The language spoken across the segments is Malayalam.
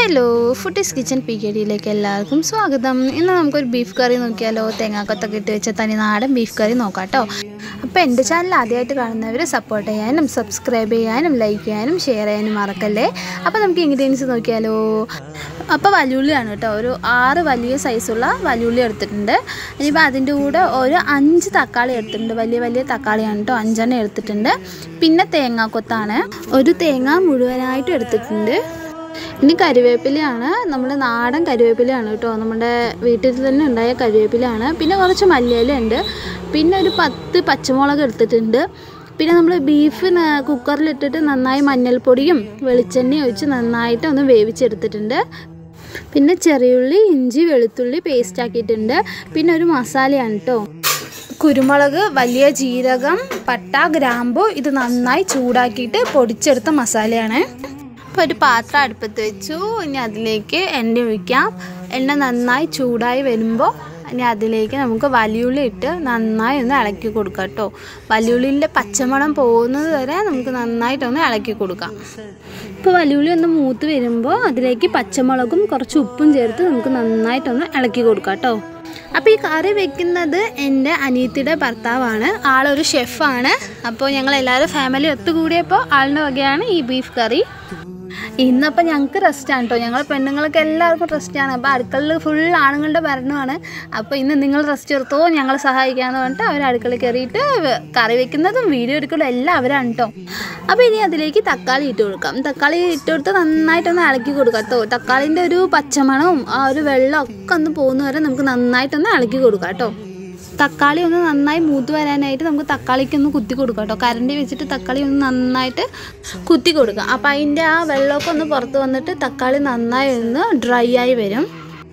hello foodies kitchen P K ഡിയിലേക്ക് എല്ലാവർക്കും സ്വാഗതം ഇന്ന് നമുക്കൊരു ബീഫ് കറി നോക്കിയാലോ തേങ്ങാക്കൊത്തൊക്കെ ഇട്ട് വെച്ച തനി നാടൻ ബീഫ് കറി നോക്കാം കേട്ടോ അപ്പോൾ എൻ്റെ ചാനൽ ആദ്യമായിട്ട് കാണുന്നവർ സപ്പോർട്ട് ചെയ്യാനും സബ്സ്ക്രൈബ് ചെയ്യാനും ലൈക്ക് ചെയ്യാനും ഷെയർ ചെയ്യാനും മറക്കല്ലേ അപ്പോൾ നമുക്ക് ഇൻഗ്രീഡിയൻസ് നോക്കിയാലോ അപ്പോൾ വലിയുള്ളിയാണ് കേട്ടോ ഒരു ആറ് വലിയ സൈസുള്ള വലിയുള്ളി എടുത്തിട്ടുണ്ട് ഇനിയിപ്പോൾ അതിൻ്റെ കൂടെ ഒരു അഞ്ച് തക്കാളി എടുത്തിട്ടുണ്ട് വലിയ വലിയ തക്കാളിയാണ് കേട്ടോ അഞ്ചെണ്ണം എടുത്തിട്ടുണ്ട് പിന്നെ തേങ്ങാക്കൊത്താണ് ഒരു തേങ്ങ മുഴുവനായിട്ടും എടുത്തിട്ടുണ്ട് ഇനി കരിവേപ്പിലയാണ് നമ്മൾ നാടൻ കരിവേപ്പിലയാണ് കേട്ടോ നമ്മുടെ വീട്ടിൽ തന്നെ ഉണ്ടായ കരിവേപ്പിലയാണ് പിന്നെ കുറച്ച് മല്ലിയില ഉണ്ട് പിന്നെ ഒരു പത്ത് പച്ചമുളക് എടുത്തിട്ടുണ്ട് പിന്നെ നമ്മൾ ബീഫ് ന- കുക്കറിലിട്ടിട്ട് നന്നായി മഞ്ഞൾപ്പൊടിയും വെളിച്ചെണ്ണയും ഒഴിച്ച് നന്നായിട്ട് ഒന്ന് വേവിച്ചെടുത്തിട്ടുണ്ട് പിന്നെ ചെറിയുള്ളി ഇഞ്ചി വെളുത്തുള്ളി പേസ്റ്റ് ആക്കിയിട്ടുണ്ട് പിന്നെ ഒരു മസാലയാണ് കേട്ടോ കുരുമുളക് വലിയ ജീരകം പട്ട ഗ്രാമ്പു ഇത് നന്നായി ചൂടാക്കിയിട്ട് പൊടിച്ചെടുത്ത മസാലയാണ് അപ്പോൾ ഒരു പാത്രം അടുപ്പത്ത് വെച്ചു ഇനി അതിലേക്ക് എണ്ണ ഒഴിക്കാം എണ്ണ നന്നായി ചൂടായി വരുമ്പോൾ ഇനി അതിലേക്ക് നമുക്ക് വലിയുള്ളി ഇട്ട് നന്നായി ഒന്ന് ഇളക്കി കൊടുക്കാം കേട്ടോ വലിയുള്ളിൻ്റെ പച്ചമണം പോകുന്നത് വരെ നമുക്ക് നന്നായിട്ടൊന്ന് ഇളക്കി കൊടുക്കാം ഇപ്പോൾ വലിയുള്ളി ഒന്ന് മൂത്ത് വരുമ്പോൾ അതിലേക്ക് പച്ചമുളകും കുറച്ച് ഉപ്പും ചേർത്ത് നമുക്ക് നന്നായിട്ടൊന്ന് ഇളക്കി കൊടുക്കാം കേട്ടോ അപ്പോൾ ഈ കറി വെക്കുന്നത് എൻ്റെ അനിയത്തിയുടെ ഭർത്താവാണ് ആളൊരു ഷെഫാണ് അപ്പോൾ ഞങ്ങൾ എല്ലാവരും ഫാമിലി ഒത്തുകൂടിയപ്പോൾ ആളിൻ്റെ വകയാണ് ഈ ബീഫ് കറി ഇന്നപ്പോൾ ഞങ്ങൾക്ക് റെസ്റ്റാണ് കേട്ടോ ഞങ്ങൾ പെണ്ണുങ്ങൾക്ക് എല്ലാവർക്കും റെസ്റ്റാണ് അപ്പോൾ അടുക്കളയിൽ ഫുൾ ആണുങ്ങളുടെ ഭരണമാണ് അപ്പോൾ ഇന്ന് നിങ്ങൾ റെസ്റ്റ് എടുത്തോ ഞങ്ങൾ സഹായിക്കാമെന്ന് പറഞ്ഞിട്ട് അവർ അടുക്കളയിൽ കയറിയിട്ട് വെ- കറി വെക്കുന്നതും വീഡിയോ എടുക്കലും എല്ലാം അവരാണ് കേട്ടോ അപ്പോൾ ഇനി അതിലേക്ക് തക്കാളി ഇട്ട് കൊടുക്കാം തക്കാളി ഇട്ട് കൊടുത്ത് നന്നായിട്ടൊന്ന് ഇളക്കി കൊടുക്കാം കേട്ടോ തക്കാളിൻ്റെ ഒരു പച്ചമണവും ആ ഒരു വെള്ളം ഒക്കെ ഒന്ന് പോകുന്ന വരെ നമുക്ക് നന്നായിട്ടൊന്ന് ഇളക്കി കൊടുക്കാം കേട്ടോ തക്കാളി ഒന്ന് നന്നായി മൂത്ത് വരാനായിട്ട് നമുക്ക് തക്കാളിക്ക് ഒന്ന് കുത്തി കൊടുക്കാം കേട്ടോ കരണ്ടി വെച്ചിട്ട് തക്കാളി ഒന്ന് നന്നായിട്ട് കുത്തി കൊടുക്കാം അപ്പം അതിൻ്റെ ആ വെള്ളമൊക്കെ ഒന്ന് പുറത്ത് വന്നിട്ട് തക്കാളി നന്നായി ഒന്ന് ഡ്രൈ ആയി വരും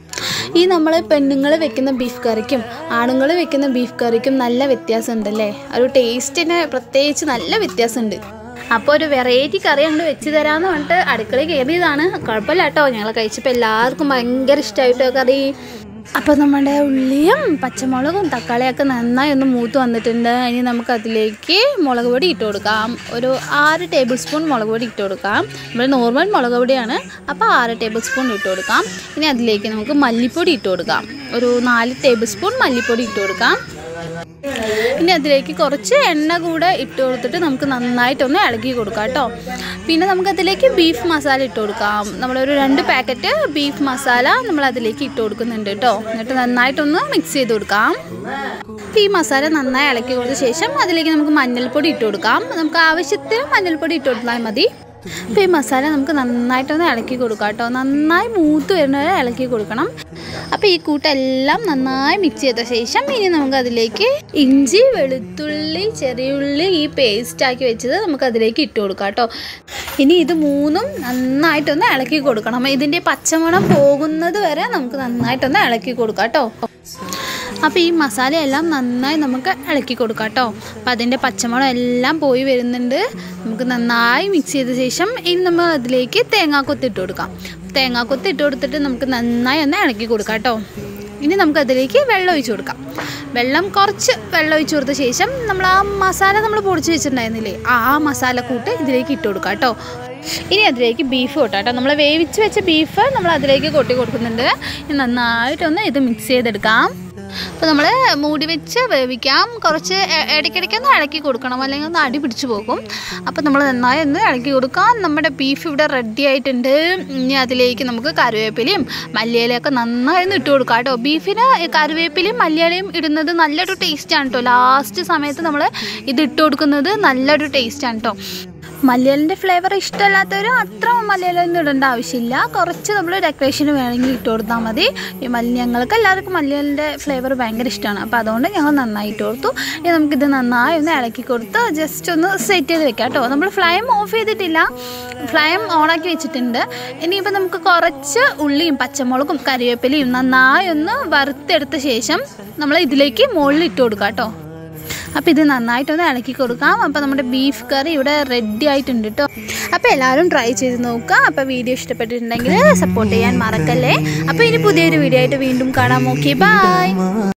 ഈ നമ്മൾ പെണ്ണുങ്ങൾ വെക്കുന്ന ബീഫ് കറിക്കും ആണുങ്ങൾ വെക്കുന്ന ബീഫ് കറിക്കും നല്ല വ്യത്യാസമുണ്ടല്ലേ ഒരു ടേസ്റ്റിന് പ്രത്യേകിച്ച് നല്ല വ്യത്യാസമുണ്ട് അപ്പോൾ ഒരു വെറൈറ്റി കറി അങ്ങോട്ട് വെച്ച് തരാമെന്ന് പറഞ്ഞിട്ട് അടുക്കളയിൽ കയറിയതാണ് കുഴപ്പമില്ല കേട്ടോ ഞങ്ങൾ കഴിച്ചപ്പോൾ എല്ലാവർക്കും ഭയങ്കര ഇഷ്ടമായിട്ടോ കറി അപ്പോൾ നമ്മുടെ ഉള്ളിയും പച്ചമുളകും തക്കാളിയൊക്കെ നന്നായി ഒന്ന് മൂത്ത് വന്നിട്ടുണ്ട് ഇനി നമുക്ക് അതിലേക്ക് മുളക് പൊടി ഇട്ട് കൊടുക്കാം ഒരു ആറ് ടേബിൾ സ്പൂൺ മുളക് പൊടി ഇട്ട് കൊടുക്കാം നമ്മൾ നോർമൽ മുളക് പൊടിയാണ് അപ്പോൾ ആറ് ടേബിൾ സ്പൂൺ ഇട്ട് കൊടുക്കാം ഇനി അതിലേക്ക് നമുക്ക് മല്ലിപ്പൊടി ഇട്ട് കൊടുക്കാം ഒരു നാല് ടേബിൾ സ്പൂൺ മല്ലിപ്പൊടി ഇട്ട് കൊടുക്കാം ഇനി അതിലേക്ക് കുറച്ച് എണ്ണ കൂടെ ഇട്ട് കൊടുത്തിട്ട് നമുക്ക് നന്നായിട്ടൊന്ന് ഇളക്കി കൊടുക്കാം കേട്ടോ പിന്നെ നമുക്ക് അതിലേക്ക് ബീഫ് മസാല ഇട്ട് കൊടുക്കാം നമ്മളൊരു രണ്ട് പാക്കറ്റ് ബീഫ് മസാല നമ്മൾ അതിലേക്ക് ഇട്ട് കൊടുക്കുന്നുണ്ട് കേട്ടോ എന്നിട്ട് നന്നായിട്ടൊന്ന് മിക്സ് ചെയ്ത് കൊടുക്കാം അപ്പോൾ ഈ മസാല നന്നായി ഇളക്കി കൊടുത്ത ശേഷം അതിലേക്ക് നമുക്ക് മഞ്ഞൾപ്പൊടി ഇട്ട് കൊടുക്കാം നമുക്ക് ആവശ്യത്തിന് മഞ്ഞൾപ്പൊടി ഇട്ട് കൊടുത്താൽ മതി അപ്പോൾ ഈ മസാല നമുക്ക് നന്നായിട്ടൊന്ന് ഇളക്കി കൊടുക്കാം കേട്ടോ നന്നായി മൂത്ത് വരുന്നവരെ ഇളക്കി കൊടുക്കണം അപ്പോൾ ഈ കൂട്ടെല്ലാം നന്നായി മിക്സ് ചെയ്ത ശേഷം ഇനി നമുക്ക് അതിലേക്ക് ഇഞ്ചി വെളുത്തുള്ളി ചെറിയുള്ളി ഈ പേസ്റ്റ് ആക്കി വെച്ചത് നമുക്ക് അതിലേക്ക് ഇട്ട് കൊടുക്കാം കേട്ടോ ഇനി ഇത് മൂന്നും നന്നായിട്ടൊന്ന് ഇളക്കി കൊടുക്കണം ഇതിൻ്റെ പച്ചമണം പോകുന്നത് വരെ നമുക്ക് നന്നായിട്ടൊന്ന് ഇളക്കി കൊടുക്കാം കേട്ടോ അപ്പോൾ ഈ മസാലയെല്ലാം നന്നായി നമുക്ക് ഇളക്കി കൊടുക്കാം കേട്ടോ അപ്പോൾ അതിൻ്റെ പച്ചമുളക് എല്ലാം പോയി വരുന്നുണ്ട് നമുക്ക് നന്നായി മിക്സ് ചെയ്ത ശേഷം ഇനി നമ്മൾ അതിലേക്ക് തേങ്ങാക്കൊത്ത് ഇട്ട് കൊടുക്കാം തേങ്ങാക്കൊത്ത് ഇട്ട് കൊടുത്തിട്ട് നമുക്ക് നന്നായി ഒന്ന് ഇളക്കി കൊടുക്കാം കേട്ടോ ഇനി നമുക്ക് അതിലേക്ക് വെള്ളം ഒഴിച്ച് കൊടുക്കാം വെള്ളം കുറച്ച് വെള്ളം ഒഴിച്ച് കൊടുത്ത ശേഷം നമ്മൾ ആ മസാല നമ്മൾ പൊടിച്ച് വെച്ചിട്ടുണ്ടായിരുന്നില്ലേ ആ ആ മസാല കൂട്ട് ഇതിലേക്ക് ഇട്ട് കൊടുക്കാം കേട്ടോ ഇനി അതിലേക്ക് ബീഫ് കൊട്ടാം കേട്ടോ നമ്മൾ വേവിച്ച് വെച്ച ബീഫ് നമ്മൾ അതിലേക്ക് കൊട്ടി കൊടുക്കുന്നുണ്ട് ഇനി നന്നായിട്ടൊന്ന് ഇത് മിക്സ് ചെയ്തെടുക്കാം അപ്പോൾ നമ്മൾ മൂടി വെച്ച് വേവിക്കാം കുറച്ച് എ- ഇടയ്ക്കിടയ്ക്കൊന്ന് ഇളക്കി കൊടുക്കണം അല്ലെങ്കിൽ ഒന്ന് അടി പിടിച്ചു പോകും അപ്പോൾ നമ്മൾ നന്നായി ഒന്ന് ഇളക്കി കൊടുക്കാം നമ്മുടെ ബീഫ് ഇവിടെ റെഡി ആയിട്ടുണ്ട് ഇനി അതിലേക്ക് നമുക്ക് കറിവേപ്പിലയും മല്ലിയിലയൊക്കെ നന്നായി ഒന്ന് ഇട്ട് കൊടുക്കാം കേട്ടോ ബീഫിന് ഈ കറിവേപ്പിലയും മല്ലിയിലയും ഇടുന്നത് നല്ലൊരു ടേസ്റ്റാണ് കേട്ടോ ലാസ്റ്റ് സമയത്ത് നമ്മൾ ഇത് ഇട്ട് കൊടുക്കുന്നത് നല്ലൊരു ടേസ്റ്റാണ് കേട്ടോ മലയാളിൻ്റെ ഫ്ലേവർ ഇഷ്ടമല്ലാത്തവർ അത്ര മലയാളം ഇടേണ്ട ആവശ്യമില്ല കുറച്ച് നമ്മൾ ഡെക്കറേഷന് വേണമെങ്കിൽ ഇട്ട് കൊടുത്താൽ മതി ഈ മല്ലി ഞങ്ങൾക്ക് എല്ലാവർക്കും മലയാളിൻ്റെ ഫ്ലേവർ ഭയങ്കര ഇഷ്ടമാണ് അപ്പോൾ അതുകൊണ്ട് ഞങ്ങൾ നന്നായി ഇട്ട് കൊടുത്തു ഇനി നമുക്കിത് നന്നായി ഒന്ന് ഇളക്കി കൊടുത്ത് ജസ്റ്റ് ഒന്ന് സെറ്റ് ചെയ്ത് വെക്കാം കേട്ടോ നമ്മൾ ഫ്ലെയിം ഓഫ് ചെയ്തിട്ടില്ല ഫ്ലെയിം ഓണാക്കി വെച്ചിട്ടുണ്ട് ഇനിയിപ്പോൾ നമുക്ക് കുറച്ച് ഉള്ളിയും പച്ചമുളകും കരിവേപ്പിലയും നന്നായി ഒന്ന് വറുത്തെടുത്ത ശേഷം നമ്മൾ ഇതിലേക്ക് മുകളിൽ ഇട്ട് കൊടുക്കാം കേട്ടോ അപ്പോൾ ഇത് നന്നായിട്ടൊന്ന് ഇളക്കി കൊടുക്കാം അപ്പോൾ നമ്മുടെ ബീഫ് കറി ഇവിടെ റെഡി ആയിട്ടുണ്ട് കേട്ടോ അപ്പോൾ എല്ലാവരും ട്രൈ ചെയ്ത് നോക്കുക അപ്പോൾ വീഡിയോ ഇഷ്ടപ്പെട്ടിട്ടുണ്ടെങ്കിൽ സപ്പോർട്ട് ചെയ്യാൻ മറക്കല്ലേ അപ്പോൾ ഇനി പുതിയൊരു വീഡിയോ ആയിട്ട് വീണ്ടും കാണാം ഓക്കെ ബൈ